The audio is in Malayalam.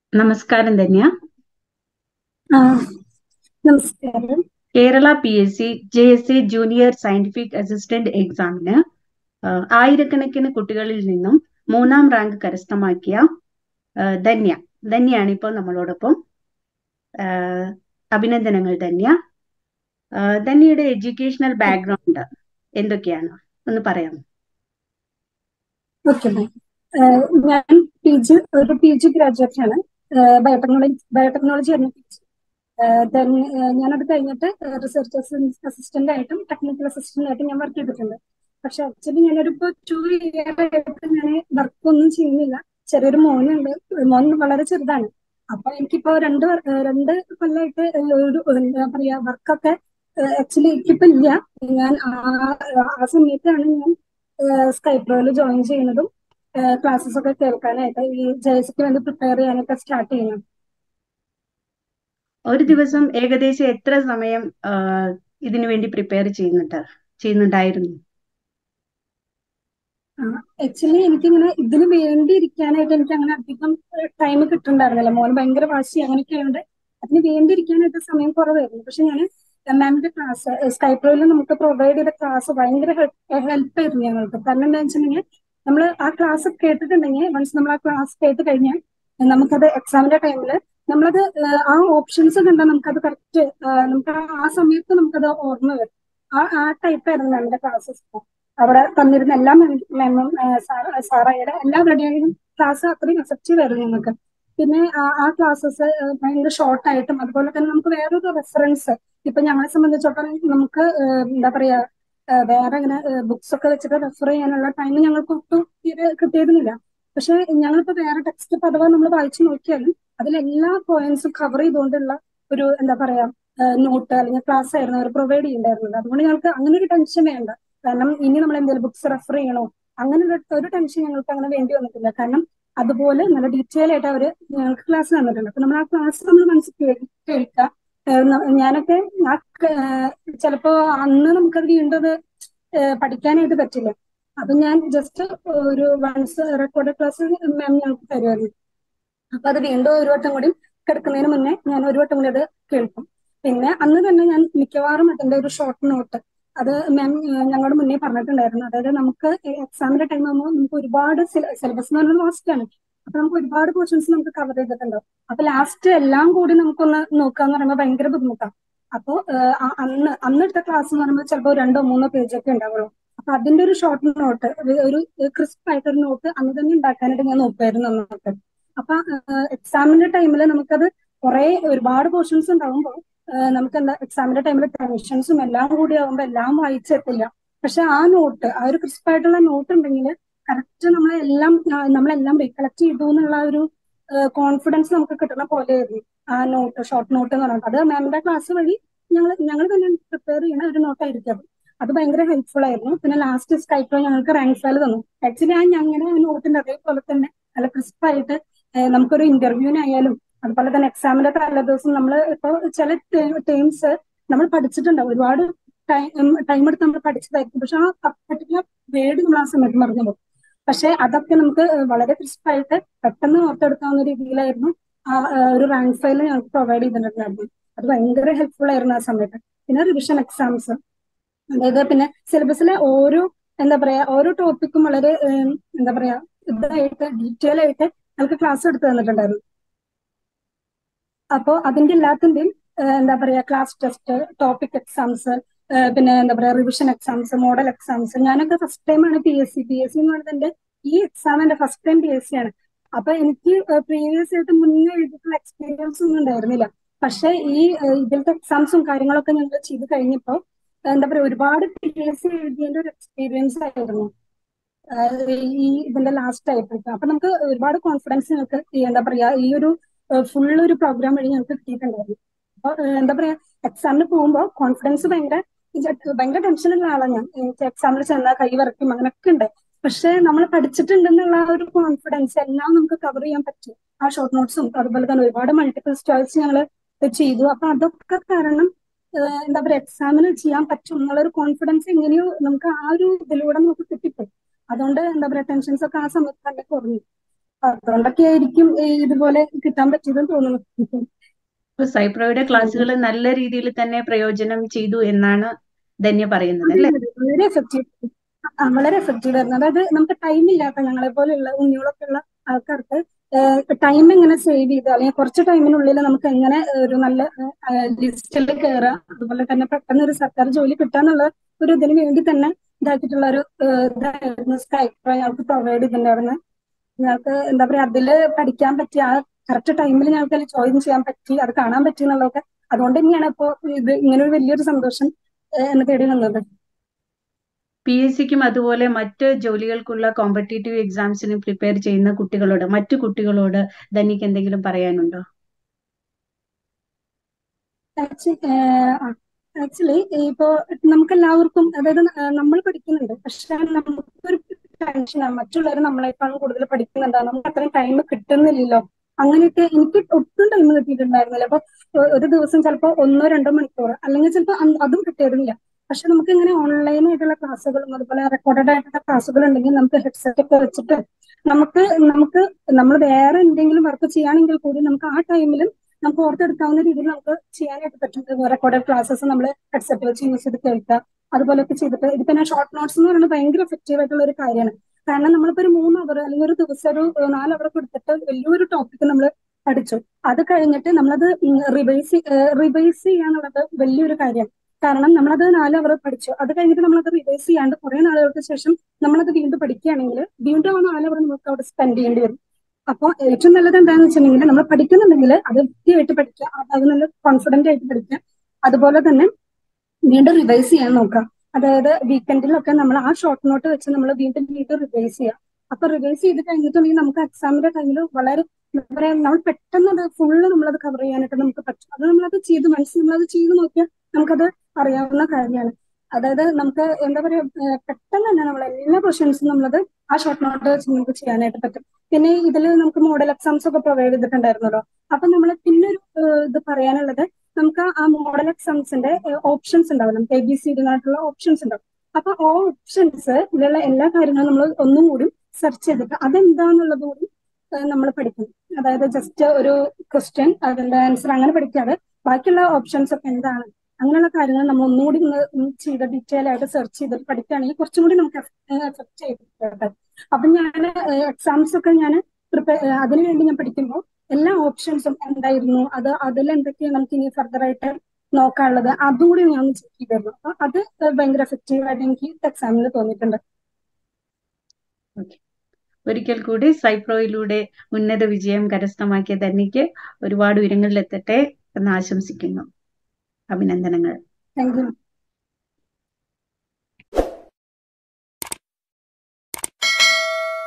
നമസ്കാരം ധന്യ ആ നമസ്കാരം Kerala P S C J S A junior scientific assistant എക്സാമിന് ആഹ് ആയിരക്കണക്കിന് കുട്ടികളിൽ നിന്നും മൂന്നാം റാങ്ക് കരസ്ഥമാക്കിയ ആഹ് ധന്യ ധന്യയാണ് ഇപ്പോൾ നമ്മളോടൊപ്പം ആഹ് അഭിനന്ദനങ്ങൾ ധന്യ ആഹ് ധന്യയുടെ എഡ്യൂക്കേഷണൽ ബാക്ക്ഗ്രൗണ്ട് എന്തൊക്കെയാണ് ഒന്ന് പറയാമോ ഓക്കെ ഞാൻ പി ജി ഒരു പി ജി ഗ്രാജുവേറ്റ് ആണ് ബയോടെക്നോളജി ബയോടെക്നോളജി ആയിരുന്നു പി ജി ദെൻ ഞാനത് കഴിഞ്ഞിട്ട് റിസർച്ച് അസിസ്റ്റന്റ് ആയിട്ടും ടെക്നിക്കൽ അസിസ്റ്റന്റ് ആയിട്ടും ഞാൻ വർക്ക് ചെയ്തിട്ടുണ്ട് പക്ഷെ ആക്ച്വലി ഞാനൊരു ഇപ്പോൾ ടു ഇയർ ആയിട്ട് ഞാൻ വർക്ക് ഒന്നും ചെയ്യുന്നില്ല ചെറിയൊരു മോനുണ്ട് മോൻ വളരെ ചെറുതാണ് അപ്പൊ എനിക്കിപ്പോ രണ്ട് വർ- ഏഹ് രണ്ട് കൊല്ലമായിട്ട് ഒരു എന്താ പറയാ വർക്കൊക്കെ ആക്ച്വലി എനിക്കിപ്പോ ഇല്ല ഞാൻ ആ ആ സമയത്താണ് ഞാൻ സ്കൈപ്രോയിൽ ജോയിൻ ചെയ്യുന്നതും ക്ലാസ്സസ് ഒക്കെ കേൾക്കാനായിട്ട് ഈ ജെഎസ്ക്ക് വേണ്ടി പ്രിപ്പയർ ചെയ്യാനൊക്കെ സ്റ്റാർട്ട് ചെയ്യുന്നത് ഒരു ദിവസം ഏകദേശം എത്ര സമയം ആഹ് ഇതിനു വേണ്ടി പ്രിപ്പയർ ചെയ്യുന്നുണ്ട് ചെയ്യുന്നുണ്ടായിരുന്നു ആക്ച്വലി എനിക്കിങ്ങനെ ഇതിന് വേണ്ടി ഇരിക്കാനായിട്ട് എനിക്ക് അങ്ങനെ അധികം ടൈം കിട്ടുന്നുണ്ടായിരുന്നില്ല മോൻ ഭയങ്കര വാശി അങ്ങനെയൊക്കെ ആയതുകൊണ്ട് അതിന് വേണ്ടി ഇരിക്കാനായിട്ട് സമയം കുറവായിരുന്നു പക്ഷെ ഞാൻ മാമിന്റെ ക്ലാസ് സ്കൈപ്രോയിൽ നമുക്ക് പ്രൊവൈഡ് ചെയ്ത ക്ലാസ് ഭയങ്കര ഹെൽപ്പ് ആയിരുന്നു ഞങ്ങൾക്ക് കാരണം എന്താ വെച്ചിട്ടുണ്ടെങ്കിൽ നമ്മൾ ആ ക്ലാസ് കേട്ടിട്ടുണ്ടെങ്കിൽ വൺസ് നമ്മൾ ആ ക്ലാസ് കേട്ട് കഴിഞ്ഞാൽ നമുക്കത് എക്സാമിന്റെ ടൈമിൽ നമ്മളത് ഏഹ് ആ ഓപ്ഷൻസ് കണ്ടാൽ നമുക്കത് കറക്റ്റ് നമുക്ക് ആ- ആ സമയത്ത് നമുക്കത് ഓർമ്മ വരും ആ ആ ടൈപ്പ് ആയിരുന്നു മാമിന്റെ ക്ലാസ്സസ് അവിടെ തന്നിരുന്ന എല്ലാ മാമും സാറായുടെ എല്ലാവരുടെയും ക്ലാസ് അത്രയും എഫക്റ്റീവ് ആയിരുന്നു ഞങ്ങൾക്ക് പിന്നെ ആ- ആ ക്ലാസ്സസ് ഭയങ്കര ഷോർട്ട് ആയിട്ടും അതുപോലെ തന്നെ നമുക്ക് വേറൊരു റെഫറൻസ് ഇപ്പൊ ഞങ്ങളെ സംബന്ധിച്ചിടത്തോളം നമുക്ക് ഏഹ് എന്താ പറയാ ഏഹ് വേറെ ഇങ്ങനെ ബുക്സ് ഒക്കെ വെച്ചിട്ട് റെഫർ ചെയ്യാനുള്ള ടൈം ഞങ്ങൾക്ക് ഒട്ടും തീരെ കിട്ടിയിരുന്നില്ല പക്ഷെ ഞങ്ങളിപ്പോ വേറെ ടെക്സ്റ്റ് ഇപ്പൊ അഥവാ നമ്മൾ വായിച്ചു നോക്കിയാലും അതിലെല്ലാ പോയിന്റ്സും കവർ ചെയ്തുകൊണ്ടുള്ള ഒരു എന്താ പറയാ നോട്ട് അല്ലെങ്കിൽ ക്ലാസ് ആയിരുന്നു അവർ പ്രൊവൈഡ് ചെയ്യുന്നുണ്ടായിരുന്നത് അതുകൊണ്ട് ഞങ്ങൾക്ക് അങ്ങനെ ഒരു ടെൻഷൻ വേണ്ട കാരണം ഇനി നമ്മൾ എന്തെങ്കിലും ബുക്സ് റെഫർ ചെയ്യണോ അങ്ങനെ ഒരു ഒരു ടെൻഷൻ ഞങ്ങൾക്ക് അങ്ങനെ വേണ്ടി വന്നിട്ടില്ല കാരണം അതുപോലെ നല്ല ഡീറ്റെയിൽ ആയിട്ട് അവര് ഞങ്ങൾക്ക് ക്ലാസ് തന്നിട്ടുണ്ട് അപ്പൊ നമ്മൾ ആ ക്ലാസ് നമ്മൾ മനസ്സിൽ കേ- കേൾക്കുക ഏഹ് ന- ഞാനൊക്കെ ആ ക- ഏഹ് ചിലപ്പോ അന്ന് നമുക്കത് വീണ്ടും അത് ഏഹ് പഠിക്കാനായിട്ട് പറ്റില്ല അപ്പൊ ഞാൻ ജസ്റ്റ് ഒരു വൺസ് റെക്കോർഡ് ക്ലാസ് മാം ഞങ്ങൾക്ക് തരുമായിരുന്നു അപ്പൊ അത് വീണ്ടും ഒരു വട്ടം കൂടി കിടക്കുന്നതിന് മുന്നേ ഞാൻ ഒരു വട്ടം കൂടി അത് കേൾക്കും പിന്നെ അന്ന് തന്നെ ഞാൻ മിക്കവാറും അതിന്റെ ഒരു ഷോർട്ട് നോട്ട് അത് മാം ഞങ്ങളുടെ മുന്നേ പറഞ്ഞിട്ടുണ്ടായിരുന്നു അതായത് നമുക്ക് എക്സാമിന്റെ ടൈം ആകുമ്പോൾ നമുക്ക് ഒരുപാട് സിലബസ് എന്ന് പറയുന്നത് വാസ്റ്റ് ആണ് അപ്പൊ നമുക്ക് ഒരുപാട് പോർഷൻസ് നമുക്ക് കവർ ചെയ്തിട്ടുണ്ടാവും അപ്പൊ ലാസ്റ്റ് എല്ലാം കൂടി നമുക്കൊന്ന് നോക്കാന്ന് പറയുമ്പോൾ ഭയങ്കര ബുദ്ധിമുട്ടാണ് അപ്പോ ഏഹ് അ- അന്ന് അന്ന് എടുത്ത ക്ലാസ് എന്ന് പറയുമ്പോൾ ചിലപ്പോൾ രണ്ടോ മൂന്നോ പേജ് ഒക്കെ ഉണ്ടാവുള്ളൂ അപ്പൊ അതിന്റെ ഒരു ഷോർട്ട് നോട്ട് ഒരു ക്രിസ്പ് ആയിട്ടൊരു നോട്ട് അന്ന് തന്നെ ഉണ്ടാക്കാനായിട്ട് ഞാൻ നോക്കുമായിരുന്നു അന്നൊക്കെ അപ്പൊ എക്സാമിന്റെ ടൈമിൽ നമുക്കത് കുറെ ഒരുപാട് പോർഷൻസ് ഉണ്ടാവുമ്പോൾ നമുക്ക് എന്താ എക്സാമിന്റെ ടൈമിൽ ടെൻഷൻസും എല്ലാം കൂടി ആവുമ്പോൾ എല്ലാം വായിച്ചെത്തില്ല പക്ഷെ ആ നോട്ട് ആ ഒരു ക്രിസ്പ് ആയിട്ടുള്ള നോട്ട് ഉണ്ടെങ്കിൽ കറക്റ്റ് നമ്മളെല്ലാം ആ, നമ്മളെല്ലാം റീകളക്ട് ചെയ്തു എന്നുള്ള ഒരു കോൺഫിഡൻസ് നമുക്ക് കിട്ടുന്ന പോലെയായിരുന്നു ആ നോട്ട് ഷോർട്ട് നോട്ട് എന്ന് പറയുന്നത് അത് മാമിന്റെ ക്ലാസ് വഴി ഞങ്ങൾ ഞങ്ങൾ തന്നെ പ്രിപ്പയർ ചെയ്യുന്ന ഒരു നോട്ടായിരിക്കും അത് അത് ഭയങ്കര ഹെൽപ്ഫുൾ ആയിരുന്നു പിന്നെ ലാസ്റ്റ് സ്കൈപ്പോ ഞങ്ങൾക്ക് റാങ്ക് ഫയൽ തന്നു ആക്ച്വലി ആ ഞങ്ങളുടെ ആ നോട്ടിന്റെ അതേപോലെ തന്നെ നല്ല ക്രിസ്പ് ആയിട്ട് ഏഹ് നമുക്കൊരു ഇന്റർവ്യൂവിനായാലും അതുപോലെ തന്നെ എക്സാമിന്റെ തലേദിവസം നമ്മൾ ഇപ്പോൾ ചില ടേംസ് നമ്മൾ പഠിച്ചിട്ടുണ്ടാവും ഒരുപാട് ടൈം ടൈം എടുത്ത് നമ്മൾ പഠിച്ചതായിരിക്കും പക്ഷെ ആ പർട്ടിക്കുലർ വേർഡ് നമ്മൾ ആ സമയത്ത് മറന്നു പോകും പക്ഷെ അതൊക്കെ നമുക്ക് വളരെ ക്രിസ്പ് ആയിട്ട് പെട്ടെന്ന് ഓർത്തെടുക്കാവുന്ന രീതിയിലായിരുന്നു ആ ആ, ഒരു റാങ്ക് ഫയൽ ഞങ്ങൾക്ക് പ്രൊവൈഡ് ചെയ്തിട്ടുണ്ടായിരുന്നു അത് ഭയങ്കര ഹെൽപ്ഫുൾ ആയിരുന്നു ആ സമയത്ത് പിന്നെ റിവിഷൻ എക്സാംസ് അതായത് പിന്നെ സിലബസിലെ ഓരോ എന്താ പറയാ ഓരോ ടോപ്പിക്കും വളരെ ഏം, എന്താ പറയാ ഇതായിട്ട് ഡീറ്റെയിൽ ആയിട്ട് നമുക്ക് ക്ലാസ് എടുത്തു തന്നിട്ടുണ്ടായിരുന്നു അപ്പോൾ അതിന്റെ എല്ലാത്തിന്റെയും ഏഹ്, എന്താ പറയാ ക്ലാസ് ടെസ്റ്റ് ടോപ്പിക് എക്സാംസ് പിന്നെ എന്താ പറയാ റിവിഷൻ എക്സാംസ് മോഡൽ എക്സാംസ് ഞാനൊക്കെ ഫസ്റ്റ് ടൈമാണ് P S C P S C എന്ന് പറയുന്നത് എന്റെ ഈ എക്സാം എന്റെ first time P S C ആണ് അപ്പൊ എനിക്ക് പ്രീവിയസ് ആയിട്ട് മുന്നേ എഴുതിയിട്ടുള്ള എക്സ്പീരിയൻസ് ഒന്നും ഉണ്ടായിരുന്നില്ല പക്ഷെ ഈ ഏഹ്, ഇതിലത്തെ എക്സാംസും കാര്യങ്ങളൊക്കെ ഞങ്ങൾ ചെയ്ത് കഴിഞ്ഞപ്പോൾ എന്താ പറയാ ഒരുപാട് പി എസ് സി എഴുതിയതിന്റെ ഒരു എക്സ്പീരിയൻസ് ആയിരുന്നു ആഹ് ഈ ഇതിന്റെ ലാസ്റ്റ് ആയപ്പോഴേക്കും അപ്പൊ നമുക്ക് ഒരുപാട് കോൺഫിഡൻസ് ഞങ്ങൾക്ക് ഈ എന്താ പറയാ ഈ ഒരു ഫുൾ ഒരു പ്രോഗ്രാം വഴി ഞങ്ങൾക്ക് കിട്ടിയിട്ടുണ്ടായിരുന്നു അപ്പൊ ഏഹ് എന്താ പറയാ എക്സാമിന് പോകുമ്പോൾ കോൺഫിഡൻസ് ഭയങ്കര ഇത് ഭയങ്കര ടെൻഷനുള്ള ആളാണ് ഞാൻ എനിക്ക് എക്സാമിൽ ചെന്നാൽ കൈ വിറയ്ക്കും അങ്ങനെയൊക്കെ ഉണ്ട് പക്ഷെ നമ്മൾ പഠിച്ചിട്ടുണ്ടെന്നുള്ള ആ ഒരു കോൺഫിഡൻസ് എല്ലാം നമുക്ക് കവർ ചെയ്യാൻ പറ്റും ആ ഷോർട്ട് നോട്ട്സും അതുപോലെ തന്നെ ഒരുപാട് മൾട്ടിപ്പിൾ ചോയ്സ് ഞങ്ങൾ ചെയ്തു അപ്പൊ അതൊക്കെ കാരണം ഏഹ് എന്താ പറയാ എക്സാമിന് ചെയ്യാൻ പറ്റും എന്നുള്ള ഒരു കോൺഫിഡൻസ് എങ്ങനെയോ നമുക്ക് ആ ഒരു ഇതിലൂടെ നമുക്ക് കിട്ടിപ്പോയി അതുകൊണ്ട് എന്താ പറയാ ടെൻഷൻസ് ഒക്കെ ആ സമയത്ത് തന്നെ കുറഞ്ഞു അതുകൊണ്ടൊക്കെ ആയിരിക്കും ഈ ഇതുപോലെ കിട്ടാൻ പറ്റിയതെന്ന് തോന്നുന്നു ഇപ്പൊ സൈപ്രോയുടെ ക്ലാസ്സുകൾ നല്ല രീതിയിൽ തന്നെ പ്രയോജനം ചെയ്തു എന്നാണ് ധന്യ പറയുന്നത് അതെ അല്ലെ അതെ വളരെ എഫക്റ്റീവ് വളരെ എഫക്റ്റീവ് ആയിരുന്നു അതായത് നമുക്ക് ടൈം ഇല്ലാത്ത ഞങ്ങളെ പോലെയുള്ള ഉണ്ണികളൊക്കെ ഉള്ള ആൾക്കാർക്ക് ടൈം എങ്ങനെ സേവ് ചെയ്ത് അല്ലെങ്കിൽ കുറച്ച് ടൈമിനുള്ളിൽ നമുക്ക് എങ്ങനെ ഒരു നല്ല ലിസ്റ്റിൽ കയറുക അതുപോലെ തന്നെ പെട്ടെന്ന് ഒരു സർക്കാർ ജോലി കിട്ടാന്നുള്ള ഒരു ഇതിന് വേണ്ടി തന്നെ ഇതാക്കിയിട്ടുള്ള ഒരു ഏഹ്, ഇതായിരുന്നു സ്കൈപ്പ് ഞങ്ങൾക്ക് പ്രൊവൈഡ് ചെയ്തിട്ടുണ്ടായിരുന്നു ഞങ്ങൾക്ക് എന്താ പറയാ അതില് പഠിക്കാൻ പറ്റിയ ആ കറക്റ്റ് ടൈമിൽ ഞങ്ങൾക്ക് അതിൽ ജോയിൻ ചെയ്യാൻ പറ്റി അത് കാണാൻ പറ്റി എന്നുള്ളതൊക്കെ അതുകൊണ്ട് തന്നെയാണ് ഇപ്പോ ഇത് ഇങ്ങനെ ഒരു വലിയൊരു സന്തോഷം ഏഹ്, എന്നെ തേടി വന്നത് പി എസ് സിക്കും അതുപോലെ മറ്റ് ജോലികൾക്കുള്ള കോമ്പറ്റേറ്റീവ് എക്സാംസിന് പ്രിപ്പയർ ചെയ്യുന്ന കുട്ടികളോട് മറ്റു കുട്ടികളോട് ധന്യക്ക് എന്തെങ്കിലും പറയാനുണ്ടോ ആക്ച്വലി ഇപ്പോ നമുക്ക് എല്ലാവർക്കും അതായത് നമ്മൾ പഠിക്കുന്നുണ്ട് പക്ഷെ നമുക്കൊരു ടെൻഷനാണ് മറ്റുള്ളവർ നമ്മളെക്കാളും കൂടുതൽ പഠിക്കുന്നുണ്ടാവും നമുക്ക് അത്രയും ടൈം കിട്ടുന്നില്ലല്ലോ അങ്ങനെയൊക്കെ എനിക്ക് ഒട്ടും ടൈം കിട്ടിയിട്ടുണ്ടായിരുന്നില്ല അപ്പൊ ഒ- ഒരു ദിവസം ചിലപ്പോൾ ഒന്നോ രണ്ടോ മണിക്കൂർ അല്ലെങ്കിൽ ചിലപ്പോൾ അതും കിട്ടിയിരുന്നില്ല പക്ഷെ നമുക്ക് ഇങ്ങനെ ഓൺലൈൻ ആയിട്ടുള്ള ക്ലാസ്സുകളും അതുപോലെ റെക്കോർഡഡ് ആയിട്ടുള്ള ക്ലാസ്സുകൾ ഉണ്ടെങ്കിൽ നമുക്ക് ഹെഡ്സെറ്റ് ഒക്കെ വെച്ചിട്ട് നമുക്ക് നമുക്ക് നമ്മൾ വേറെ എന്തെങ്കിലും വർക്ക് ചെയ്യുകയാണെങ്കിൽ കൂടി നമുക്ക് ആ ടൈമിലും നമുക്ക് ഓർത്തെടുക്കാവുന്ന രീതിയിൽ നമുക്ക് ചെയ്യാനായിട്ട് പറ്റും റെക്കോർഡഡ് ക്ലാസ്സസ് നമ്മൾ ഹെഡ്സെറ്റ് വെച്ച് യൂസ് ചെയ്ത് കേൾക്കുക അതുപോലെയൊക്കെ ചെയ്തിട്ട് ഇതിപ്പോ ഞാൻ ഷോർട്ട് നോട്ട്സ് എന്ന് പറയുന്നത് ഭയങ്കര എഫക്റ്റീവ് ആയിട്ടുള്ള ഒരു കാര്യമാണ് കാരണം നമ്മളിപ്പോ ഒരു മൂന്ന് അവർ അല്ലെങ്കിൽ ഒരു ദിവസം ഒരു നാല് അവർ കൊടുത്തിട്ട് വലിയൊരു ടോപ്പിക് നമ്മൾ പഠിച്ചു അത് കഴിഞ്ഞിട്ട് നമ്മളത് റിവൈസ് റിവൈസ് ചെയ്യാന്നുള്ളത് വലിയൊരു കാര്യമാണ് കാരണം നമ്മളത് നാല് അവർ പഠിച്ചു അത് കഴിഞ്ഞിട്ട് നമ്മളത് റിവൈസ് ചെയ്യാണ്ട് കുറെ നാളുകൾക്ക് ശേഷം നമ്മളത് വീണ്ടും പഠിക്കുകയാണെങ്കിൽ വീണ്ടും ആ നാല് അവർ നമുക്ക് അവിടെ സ്പെൻഡ് ചെയ്യേണ്ടി വരും അപ്പൊ ഏറ്റവും നല്ലത് എന്താണെന്ന് വെച്ചിട്ടുണ്ടെങ്കിൽ നമ്മൾ പഠിക്കുന്നുണ്ടെങ്കിൽ അത് വൃത്തിയായിട്ട് പഠിക്കുക അത് നല്ല കോൺഫിഡന്റ് ആയിട്ട് പഠിക്കുക അതുപോലെ തന്നെ വീണ്ടും റിവൈസ് ചെയ്യാൻ നോക്കുക അതായത് വീക്കെൻഡിലൊക്കെ നമ്മൾ ആ ഷോർട്ട് നോട്ട് വെച്ച് നമ്മൾ വീണ്ടും വീണ്ടും റിവൈസ് ചെയ്യുക അപ്പൊ റിവൈസ് ചെയ്ത് കഴിഞ്ഞിട്ടുണ്ടെങ്കിൽ നമുക്ക് എക്സാമിന്റെ ടൈമിൽ വളരെ എന്താ പറയാ നമ്മൾ പെട്ടെന്ന് അത് ഫുള്ള് നമ്മളത് കവർ ചെയ്യാനായിട്ട് നമുക്ക് പറ്റും അത് നമ്മളത് ചെയ്ത് മനസ്സിൽ നമ്മളത് ചെയ്ത് നോക്കിയാൽ നമുക്കത് അറിയാവുന്ന കാര്യമാണ് അതായത് നമുക്ക് എന്താ പറയാ ഏഹ് പെട്ടെന്ന് തന്നെ നമ്മൾ എല്ലാ ക്വസ്റ്റ്യൻസും നമ്മളത് ആ ഷോർട്ട് നോട്ട് വെച്ച് നമുക്ക് ചെയ്യാനായിട്ട് പറ്റും പിന്നെ ഇതിൽ നമുക്ക് മോഡൽ എക്സാംസ് ഒക്കെ പ്രൊവൈഡ് ചെയ്തിട്ടുണ്ടായിരുന്നല്ലോ അപ്പൊ നമ്മൾ പിന്നെ ഒരു ഏഹ് ഇത് പറയാനുള്ളത് നമുക്ക് ആ മോഡൽ എക്സാംസിന്റെ ഓപ്ഷൻസ് ഉണ്ടാവും നമുക്ക് എ ബി സി ആയിട്ടുള്ള ഓപ്ഷൻസ് ഉണ്ടാവും അപ്പൊ ആ ഓപ്ഷൻസ് ഇതിലുള്ള എല്ലാ കാര്യങ്ങളും നമ്മൾ ഒന്നും കൂടി സെർച്ച് ചെയ്തിട്ട് അതെന്താന്നുള്ളത് കൂടി നമ്മൾ പഠിക്കണം അതായത് ജസ്റ്റ് ഒരു ക്വസ്റ്റ്യൻ അതിന്റെ ആൻസർ അങ്ങനെ പഠിക്കാതെ ബാക്കിയുള്ള ഓപ്ഷൻസ് ഒക്കെ എന്താണ് അങ്ങനെയുള്ള കാര്യങ്ങൾ നമ്മൾ ഒന്നുകൂടി ഒന്ന് ചെയ്ത് ഡീറ്റെയിൽ ആയിട്ട് സെർച്ച് ചെയ്തിട്ട് പഠിക്കുകയാണെങ്കിൽ കുറച്ചും കൂടി നമുക്ക് എഫക്ട് ചെയ്തിട്ടുണ്ട് അപ്പൊ ഞാൻ എക്സാംസ് ഒക്കെ ഞാൻ പ്രിപ്പയർ അതിനു വേണ്ടി ഞാൻ പഠിക്കുമ്പോൾ എല്ലാ ഓപ്ഷൻസും എന്തായിരുന്നു അത് അതിൽ എന്തൊക്കെയാണ് നമുക്ക് ഇനി ഫർദർ ആയിട്ട് നോക്കാനുള്ളത് അതും കൂടി ഞാൻ ഒന്ന് ചെക്ക് ചെയ്തിരുന്നു അപ്പൊ അത് ഭയങ്കര എഫക്റ്റീവ് ആയിട്ട് എനിക്ക് എക്സാമിൽ തോന്നിയിട്ടുണ്ട് ഓക്കെ ഒരിക്കൽ കൂടി സൈപ്രോയിലൂടെ ഉന്നത വിജയം കരസ്ഥമാക്കിയ ധന്യക്ക് ഒരുപാട് ഉയരങ്ങളിലെത്തട്ടെ എന്ന് ആശംസിക്കുന്നു അഭിനന്ദനങ്ങൾ താങ്ക് യു